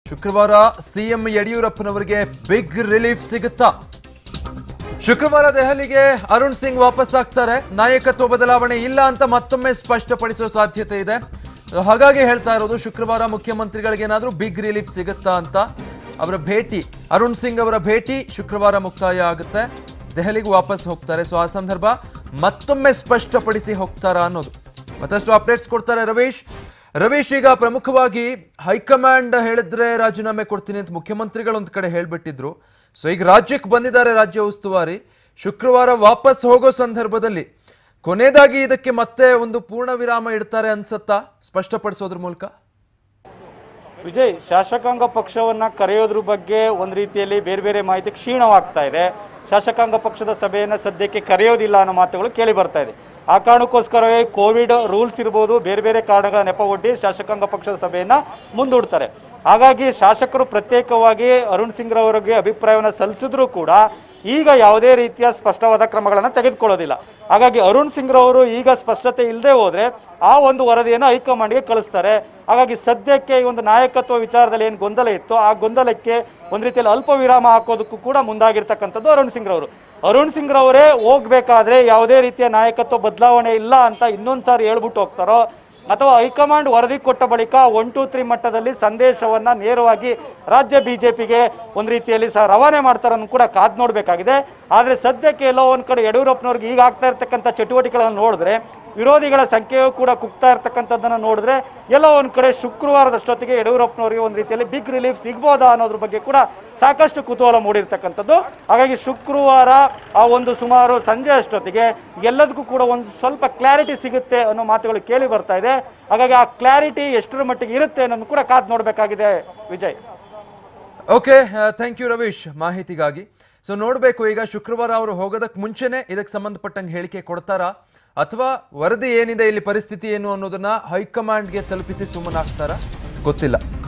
ಶುಕ್ರವಾರ CM ಯಡಿಯೂರಪ್ಪನವರಿಗೆ big relief ಸಿಗುತ್ತಾ ಶುಕ್ರವಾರ ದೆಹಲಿಗೆ ಅರುಣ್ ಸಿಂಗ್ ವಾಪಸ್ ಆಗ್ತಾರೆ ನಾಯಕತ್ವ ಬದಲಾವಣೆ ಇಲ್ಲ ಅಂತ ಮತ್ತೊಮ್ಮೆ ಸ್ಪಷ್ಟಪಡಿಸೋ ಸಾಧ್ಯತೆ ಇದೆ ಹಾಗಾಗಿ ಹೇಳ್ತಾ ಇರೋದು ಶುಕ್ರವಾರ ಮುಖ್ಯಮಂತ್ರಿಗಳಿಗೆ ಏನಾದರೂ ಬಿಗ್ ರಿಲೀಫ್ ಸಿಗುತ್ತಾ ಅಂತ ಅವರ ಭೇಟಿ ಅರುಣ್ ಸಿಂಗ್ ಅವರ ಭೇಟಿ ಶುಕ್ರವಾರ ಮುಕ್ತಾಯ ಆಗುತ್ತೆ ದೆಹಲಿಗೆ ವಾಪಸ್ ಹೋಗ್ತಾರೆ ಸೊ ಆ ಸಂದರ್ಭ ಮತ್ತೊಮ್ಮೆ ಸ್ಪಷ್ಟಪಡಿಸಿ ಹೋಗ್ತಾರಾ ಅನ್ನೋದು ಮತ್ತಷ್ಟು ಅಪ್ಡೇಟ್ಸ್ ಕೊಡ್ತಾರೆ ರವೀಶ್ ರವೀಶ್ ಈಗ ಪ್ರಮುಖವಾಗಿ ಹೈಕಮಾಂಡ್ ಹೇಳಿದ್ರೆ ರಾಜೀನಾಮೆ ಕೊಡ್ತೀನಿ ಅಂತ ಮುಖ್ಯಮಂತ್ರಿಗಳು ಒಂದ್ ಕಡೆ ಹೇಳ್ಬಿಟ್ಟಿದ್ರು ಸೊ ಈಗ ರಾಜ್ಯಕ್ಕೆ ಬಂದಿದ್ದಾರೆ ರಾಜ್ಯ ಉಸ್ತುವಾರಿ ಶುಕ್ರವಾರ ವಾಪಸ್ ಹೋಗೋ ಸಂದರ್ಭದಲ್ಲಿ ಕೊನೆಯದಾಗಿ ಇದಕ್ಕೆ ಮತ್ತೆ ಒಂದು ಪೂರ್ಣ ವಿರಾಮ ಇಡ್ತಾರೆ ಅನ್ಸತ್ತಾ ಸ್ಪಷ್ಟಪಡಿಸೋದ್ರ ಮೂಲಕ ವಿಜಯ್ ಶಾಸಕಾಂಗ ಪಕ್ಷವನ್ನ ಕರೆಯೋದ್ರ ಬಗ್ಗೆ ಒಂದು ರೀತಿಯಲ್ಲಿ ಬೇರೆ ಬೇರೆ ಮಾಹಿತಿ ಕ್ಷೀಣವಾಗ್ತಾ ಇದೆ ಶಾಸಕಾಂಗ ಪಕ್ಷದ ಸಭೆಯನ್ನ ಸದ್ಯಕ್ಕೆ ಕರೆಯೋದಿಲ್ಲ ಅನ್ನೋ ಮಾತುಗಳು ಕೇಳಿ ಬರ್ತಾ ಇದೆ ಆ ಕಾರಣಕ್ಕೋಸ್ಕರವೇ ಕೋವಿಡ್ ರೂಲ್ಸ್ ಇರ್ಬೋದು ಬೇರೆ ಬೇರೆ ಕಾರಣಗಳ ನೆಪ ಒಡ್ಡಿ ಶಾಸಕಾಂಗ ಪಕ್ಷದ ಸಭೆಯನ್ನ ಮುಂದೂಡ್ತಾರೆ ಹಾಗಾಗಿ ಶಾಸಕರು ಪ್ರತ್ಯೇಕವಾಗಿ ಅರುಣ್ ಸಿಂಗ್ ರವರಿಗೆ ಅಭಿಪ್ರಾಯವನ್ನು ಸಲ್ಲಿಸಿದ್ರು ಕೂಡ ಈಗ ಯಾವುದೇ ರೀತಿಯ ಸ್ಪಷ್ಟವಾದ ಕ್ರಮಗಳನ್ನು ತೆಗೆದುಕೊಳ್ಳೋದಿಲ್ಲ ಹಾಗಾಗಿ ಅರುಣ್ ಸಿಂಗ್ ರವರು ಈಗ ಸ್ಪಷ್ಟತೆ ಇಲ್ಲದೆ ಹೋದ್ರೆ ಆ ಒಂದು ವರದಿಯನ್ನು ಹೈಕಮಾಂಡ್ಗೆ ಕಳಿಸ್ತಾರೆ ಹಾಗಾಗಿ ಸದ್ಯಕ್ಕೆ ಈ ಒಂದು ನಾಯಕತ್ವ ವಿಚಾರದಲ್ಲಿ ಏನು ಗೊಂದಲ ಇತ್ತು ಆ ಗೊಂದಲಕ್ಕೆ ಒಂದು ರೀತಿಯಲ್ಲಿ ಅಲ್ಪ ವಿರಾಮ ಹಾಕೋದಕ್ಕೂ ಕೂಡ ಮುಂದಾಗಿರ್ತಕ್ಕಂಥದ್ದು ಅರುಣ್ ಸಿಂಗ್ ರವರು ಅರುಣ್ ಸಿಂಗ್ ರವರೇ ಹೋಗ್ಬೇಕಾದ್ರೆ ಯಾವುದೇ ರೀತಿಯ ನಾಯಕತ್ವ ಬದಲಾವಣೆ ಇಲ್ಲ ಅಂತ ಇನ್ನೊಂದು ಸಾರಿ ಹೇಳ್ಬಿಟ್ಟು ಹೋಗ್ತಾರೋ ಅಥವಾ ಹೈಕಮಾಂಡ್ ವರದಿ ಕೊಟ್ಟ ಬಳಿಕ ಒನ್ ಟೂ ತ್ರೀ ಮಟ್ಟದಲ್ಲಿ ಸಂದೇಶವನ್ನ ನೇರವಾಗಿ ರಾಜ್ಯ ಬಿಜೆಪಿಗೆ ಒಂದು ರೀತಿಯಲ್ಲಿ ಸಹ ರವಾನೆ ಮಾಡ್ತಾರನ್ನು ಕೂಡ ಕಾದ್ ನೋಡಬೇಕಾಗಿದೆ ಆದರೆ ಸದ್ಯಕ್ಕೆ ಎಲ್ಲೋ ಒಂದ್ ಕಡೆ ಯಡಿಯೂರಪ್ಪನವ್ರಿಗೆ ಈಗ ಆಗ್ತಾ ಇರ್ತಕ್ಕಂಥ ಚಟುವಟಿಕೆಗಳನ್ನು ನೋಡಿದ್ರೆ ವಿರೋಧಿಗಳ ಸಂಖ್ಯೆಯು ಕೂಡ ಕುಗ್ತಾ ಇರ್ತಕ್ಕಂಥದ್ದನ್ನು ನೋಡಿದ್ರೆ ಎಲ್ಲೋ ಒಂದ್ ಕಡೆ ಶುಕ್ರವಾರದಷ್ಟೊತ್ತಿಗೆ ಯಡಿಯೂರಪ್ಪನವರಿಗೆ ಒಂದು ರೀತಿಯಲ್ಲಿ ಬಿಗ್ ರಿಲೀಫ್ ಸಿಗ್ಬೋದಾ ಅನ್ನೋದ್ರ ಬಗ್ಗೆ ಕೂಡ ಸಾಕಷ್ಟು ಕುತೂಹಲ ಮೂಡಿರ್ತಕ್ಕಂಥದ್ದು ಹಾಗಾಗಿ ಶುಕ್ರವಾರ ಆ ಒಂದು ಸುಮಾರು ಸಂಜೆ ಅಷ್ಟೊತ್ತಿಗೆ ಎಲ್ಲದಕ್ಕೂ ಕೂಡ ಒಂದು ಸ್ವಲ್ಪ ಕ್ಲಾರಿಟಿ ಸಿಗುತ್ತೆ ಅನ್ನೋ ಮಾತುಗಳು ಕೇಳಿ ಬರ್ತಾ ಇದೆ ಹಾಗಾಗಿ ಆ ಕ್ಲಾರಿಟಿ ಎಷ್ಟರ ಮಟ್ಟಿಗೆ ಇರುತ್ತೆ ಅನ್ನೋದು ಕೂಡ ಕಾದ್ ನೋಡಬೇಕಾಗಿದೆ Vijay okay thank you Ravish ಮಾಹಿತಿಗಾಗಿ ಸೊ ನೋಡಬೇಕು ಈಗ ಶುಕ್ರವಾರ ಅವರು ಹೋಗೋದಕ್ಕೆ ಮುಂಚೆನೆ ಇದಕ್ಕೆ ಸಂಬಂಧಪಟ್ಟಂಗೆ ಹೇಳಿಕೆ ಕೊಡ್ತಾರಾ ಅಥವಾ ವರದಿ ಏನಿದೆ ಇಲ್ಲಿ ಪರಿಸ್ಥಿತಿ ಏನು ಅನ್ನೋದನ್ನ ಹೈಕಮಾಂಡ್ಗೆ ತಲುಪಿಸಿ ಸುಮ್ಮನಾಗ್ತಾರಾ ಗೊತ್ತಿಲ್ಲ